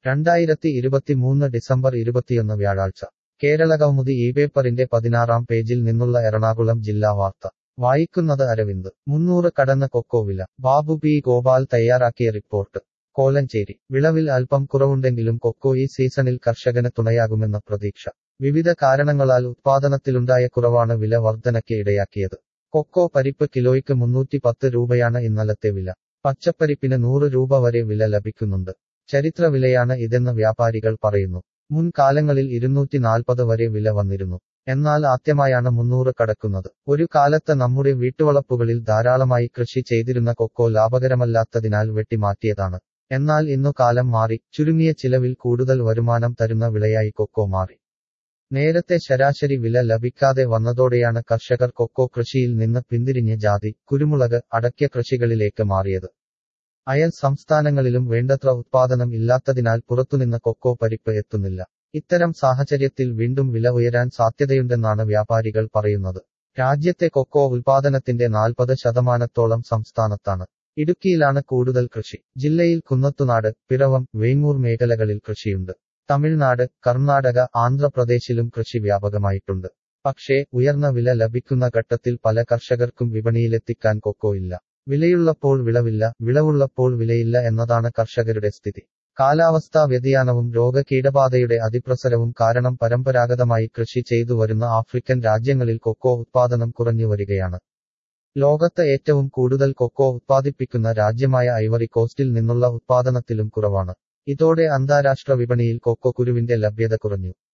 രണ്ടായിരത്തി ഇരുപത്തിമൂന്ന് ഡിസംബർ ഇരുപത്തിയൊന്ന് വ്യാഴാഴ്ച കേരളകൗമുദി ഈ പേപ്പറിന്റെ പതിനാറാം പേജിൽ നിന്നുള്ള എറണാകുളം ജില്ലാ വാർത്ത വായിക്കുന്നത് അരവിന്ദ് മുന്നൂറ് കടന്ന് കൊക്കോ വില ബാബു പി ഗോപാൽ തയ്യാറാക്കിയ റിപ്പോർട്ട് കോലഞ്ചേരി വിളവിൽ അല്പം കുറവുണ്ടെങ്കിലും കൊക്കോ ഈ സീസണിൽ കർഷകന് തുണയാകുമെന്ന പ്രതീക്ഷ വിവിധ കാരണങ്ങളാൽ ഉത്പാദനത്തിലുണ്ടായ കുറവാണ് വില വർധനയ്ക്ക് ഇടയാക്കിയത് കൊക്കോ പരിപ്പ് കിലോയ്ക്ക് മുന്നൂറ്റി പത്ത് രൂപയാണ് ഇന്നലത്തെ വില പച്ചപ്പരിപ്പിന് നൂറ് രൂപ വരെ വില ലഭിക്കുന്നുണ്ട് ചരിത്ര വിലയാണ് ഇതെന്ന് വ്യാപാരികൾ പറയുന്നു മുൻകാലങ്ങളിൽ ഇരുന്നൂറ്റി നാൽപ്പത് വരെ വില വന്നിരുന്നു എന്നാൽ ആദ്യമായാണ് മുന്നൂറ് കടക്കുന്നത് ഒരു കാലത്ത് നമ്മുടെ വീട്ടുവളപ്പുകളിൽ ധാരാളമായി കൃഷി ചെയ്തിരുന്ന കൊക്കോ ലാഭകരമല്ലാത്തതിനാൽ വെട്ടിമാറ്റിയതാണ് എന്നാൽ ഇന്നു കാലം മാറി ചുരുങ്ങിയ ചിലവിൽ കൂടുതൽ വരുമാനം തരുന്ന വിളയായി കൊക്കോ മാറി നേരത്തെ ശരാശരി വില ലഭിക്കാതെ വന്നതോടെയാണ് കർഷകർ കൊക്കോ കൃഷിയിൽ നിന്ന് പിന്തിരിഞ്ഞ് ജാതി കുരുമുളക് അടയ്ക്ക കൃഷികളിലേക്ക് മാറിയത് അയൽ സംസ്ഥാനങ്ങളിലും വേണ്ടത്ര ഉത്പാദനം ഇല്ലാത്തതിനാൽ പുറത്തുനിന്ന് കൊക്കോ പരിപ്പ് എത്തുന്നില്ല ഇത്തരം സാഹചര്യത്തിൽ വീണ്ടും വില ഉയരാൻ സാധ്യതയുണ്ടെന്നാണ് വ്യാപാരികൾ പറയുന്നത് രാജ്യത്തെ കൊക്കോ ഉൽപാദനത്തിന്റെ നാൽപ്പത് ശതമാനത്തോളം സംസ്ഥാനത്താണ് ഇടുക്കിയിലാണ് കൂടുതൽ കൃഷി ജില്ലയിൽ കുന്നത്തുനാട് പിറവം വേങ്ങൂർ മേഖലകളിൽ കൃഷിയുണ്ട് തമിഴ്നാട് കർണാടക ആന്ധ്രാപ്രദേശിലും കൃഷി വ്യാപകമായിട്ടുണ്ട് പക്ഷേ ഉയർന്ന വില ലഭിക്കുന്ന ഘട്ടത്തിൽ പല കർഷകർക്കും വിപണിയിലെത്തിക്കാൻ കൊക്കോ ഇല്ല വിലയുള്ളപ്പോൾ വിളവില്ല വിളവുള്ളപ്പോൾ വിലയില്ല എന്നതാണ് കർഷകരുടെ സ്ഥിതി കാലാവസ്ഥാ വ്യതിയാനവും രോഗകീടബാധയുടെ അതിപ്രസരവും കാരണം പരമ്പരാഗതമായി കൃഷി ചെയ്തു വരുന്ന ആഫ്രിക്കൻ രാജ്യങ്ങളിൽ കൊക്കോ ഉത്പാദനം കുറഞ്ഞു വരികയാണ് ലോകത്ത് ഏറ്റവും കൂടുതൽ കൊക്കോ ഉത്പാദിപ്പിക്കുന്ന രാജ്യമായ ഐവറി കോസ്റ്റിൽ നിന്നുള്ള ഉത്പാദനത്തിലും കുറവാണ് ഇതോടെ അന്താരാഷ്ട്ര വിപണിയിൽ കൊക്കോ കുരുവിന്റെ ലഭ്യത കുറഞ്ഞു